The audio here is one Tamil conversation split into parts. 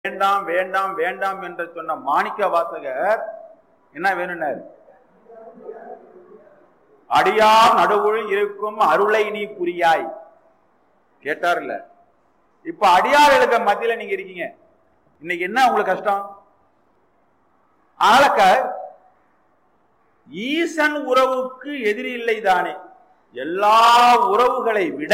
வேண்டாம் வேண்டாம் வேண்டாம் என்று சொன்ன மாணிக்க வாசகர் என்ன வேணும்னார் அடியார் நடுவுள் இருக்கும் அருளை நீ புரியாய் கேட்டார்ல இப்ப அடியார்களுக்கு மத்தியில நீங்க இருக்கீங்க இன்னைக்கு என்ன உங்களுக்கு கஷ்டம் ஆளக்க ஈசன் உறவுக்கு எதிரி இல்லை தானே எல்லா உறவுகளை விட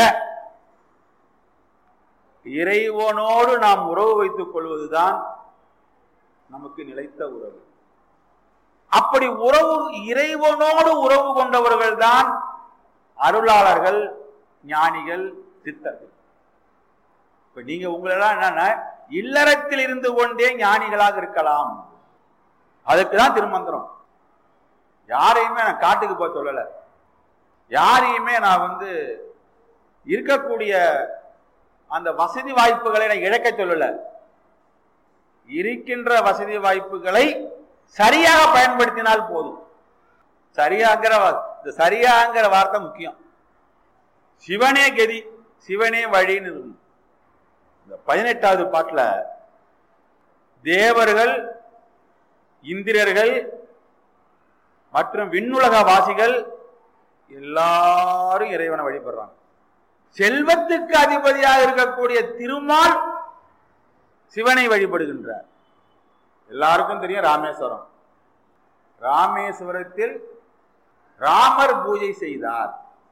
இறைவனோடு நாம் உறவு வைத்துக் கொள்வதுதான் நமக்கு நிலைத்த உறவு அப்படி உறவு இறைவனோடு உறவு கொண்டவர்கள் தான் அருளாளர்கள் ஞானிகள் சித்தர்கள் இப்ப நீங்க உங்களெல்லாம் என்னன்னா இல்லறத்தில் இருந்து கொண்டே ஞானிகளாக இருக்கலாம் அதுக்குதான் திருமந்திரம் யாரையுமே நான் காட்டுக்கு போக சொல்லல யாரையுமே நான் வந்து இருக்கக்கூடிய அந்த வசதி வாய்ப்புகளை நான் இழக்க சொல்லல இருக்கின்ற வசதி வாய்ப்புகளை சரியாக பயன்படுத்தினால் போதும் சரியாங்கிற இந்த சரியாங்கிற வார்த்தை முக்கியம் சிவனே கதி சிவனே வழின்னு இருக்கும் இந்த பதினெட்டாவது பாட்டுல தேவர்கள் இந்திரர்கள் மற்றும் விண்ணுலக வாசிகள் எல்லாரும் இறைவனை வழிபடுறாங்க செல்வத்துக்கு அதிபதியாக இருக்கக்கூடிய திருமால் சிவனை வழிபடுகின்றார் எல்லாருக்கும் தெரியும் ராமேஸ்வரம் ராமேஸ்வரத்தில் ராமர் பூஜை செய்தார்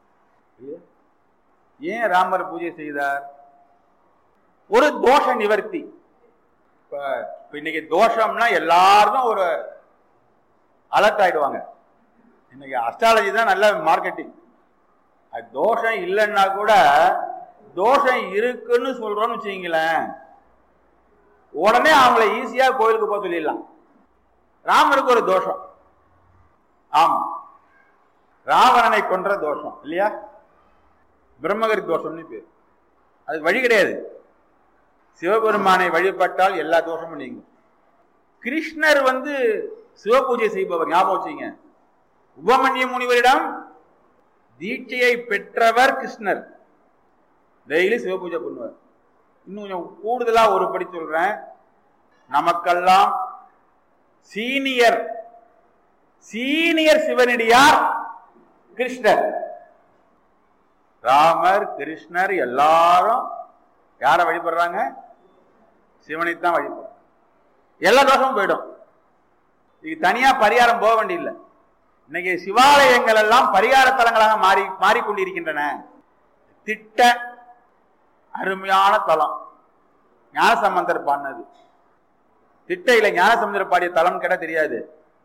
ஏன் ராமர் பூஜை செய்தார் ஒரு தோஷ நிவர்த்தி இப்ப இன்னைக்கு தோஷம்னா எல்லாருக்கும் ஒரு அலர்ட் ஆயிடுவாங்க இன்னைக்கு அஸ்ட்ராலஜி தான் நல்ல மார்க்கெட்டிங் தோஷம் இல்லைன்னா கூட தோஷம் இருக்குன்னு சொல்றோம்னு வச்சுங்களேன் உடனே அவங்கள ஈஸியா கோயிலுக்கு போக சொல்லிடலாம் ராமருக்கு ஒரு தோஷம் ஆமா ராவணனை கொன்ற தோஷம் இல்லையா பிரம்மகரி தோஷம்னு பேர் அதுக்கு வழி கிடையாது சிவபெருமானை வழிபட்டால் எல்லா தோஷமும் நீங்கும் கிருஷ்ணர் வந்து சிவபூஜை செய்பவர் ஞாபகம் வச்சுங்க உபமன்ய முனிவரிடம் தீட்சையை பெற்றவர் கிருஷ்ணர் டெய்லி சிவபூஜை பண்ணுவார் இன்னும் கொஞ்சம் கூடுதலா ஒரு படி சொல்றேன் நமக்கெல்லாம் சீனியர் சீனியர் சிவனடியார் கிருஷ்ணர் ராமர் கிருஷ்ணர் எல்லாரும் யார வழிபடுறாங்க சிவனைத்தான் வழிபடுறாங்க எல்லா தோஷமும் போயிடும் இது தனியா பரிகாரம் போக வேண்டியதில்லை இன்னைக்கு சிவாலயங்கள் எல்லாம் பரிகார தலங்களாக மாறி மாறிக்கொண்டிருக்கின்றன திட்ட அருமையான தலம் ஞானசம்பந்தர் பாடினது திட்டையில ஞானசம்பந்தர் பாடிய தலம் கேட்ட தெரியாது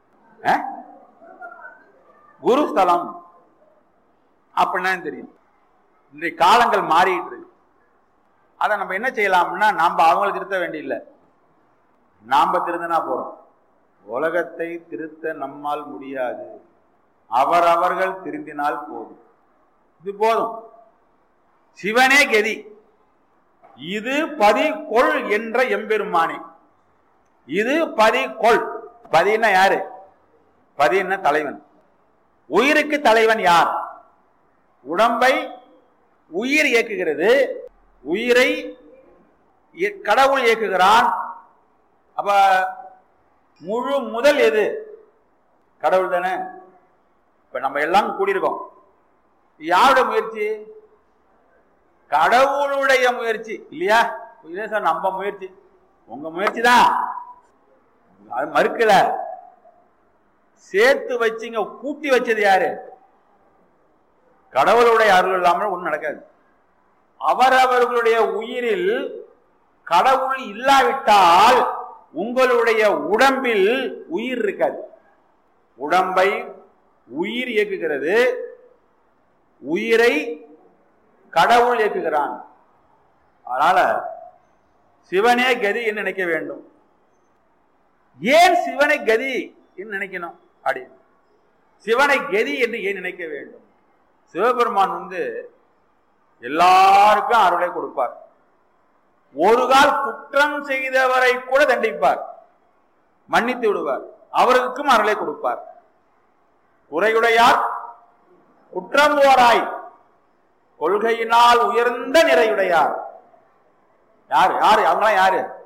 குரு ஸ்தலம் அப்படின்னா தெரியும் இன்றைய காலங்கள் மாறிட்டு இருக்கு அதை நம்ம என்ன செய்யலாம்னா நாம அவங்களை திருத்த வேண்டியில்லை நாம திருந்தினா போறோம் உலகத்தை திருத்த நம்மால் முடியாது அவரவர்கள் திருந்தினால் போதும் இது போதும் சிவனே கதி இது பதி கொள் என்ற எம்பெருமானே இது பதி கொள் பதின்னா யாரு பதின்னா தலைவன் உயிருக்கு தலைவன் யார் உடம்பை உயிர் இயக்குகிறது உயிரை கடவுள் இயக்குகிறான் அப்ப முழு முதல் எது கடவுள் தானே இப்ப நம்ம எல்லாம் கூடியிருக்கோம் யாருடைய முயற்சி கடவுளுடைய முயற்சி இல்லையா இல்லையா சார் நம்ம முயற்சி உங்க முயற்சி தான் அது மறுக்கல சேர்த்து வச்சுங்க கூட்டி வச்சது யாரு கடவுளுடைய அருள் இல்லாமல் ஒன்றும் நடக்காது அவரவர்களுடைய உயிரில் கடவுள் இல்லாவிட்டால் உங்களுடைய உடம்பில் உயிர் இருக்காது உடம்பை உயிர் இயக்குகிறது உயிரை கடவுள் இயக்குகிறான் அதனால சிவனே கதி என்று நினைக்க வேண்டும் ஏன் சிவனை கதி என்று நினைக்கணும் அப்படி சிவனை கதி என்று ஏன் நினைக்க வேண்டும் சிவபெருமான் வந்து எல்லாருக்கும் அருளை கொடுப்பார் ஒரு கால் குற்றம் செய்தவரை கூட தண்டிப்பார் மன்னித்து விடுவார் அவருக்கும் அருளை கொடுப்பார் குறையுடையார் குற்றம் ஓராய் கொள்கையினால் உயர்ந்த நிறையுடையார் யாரு யாரு அவங்களாம் யாரு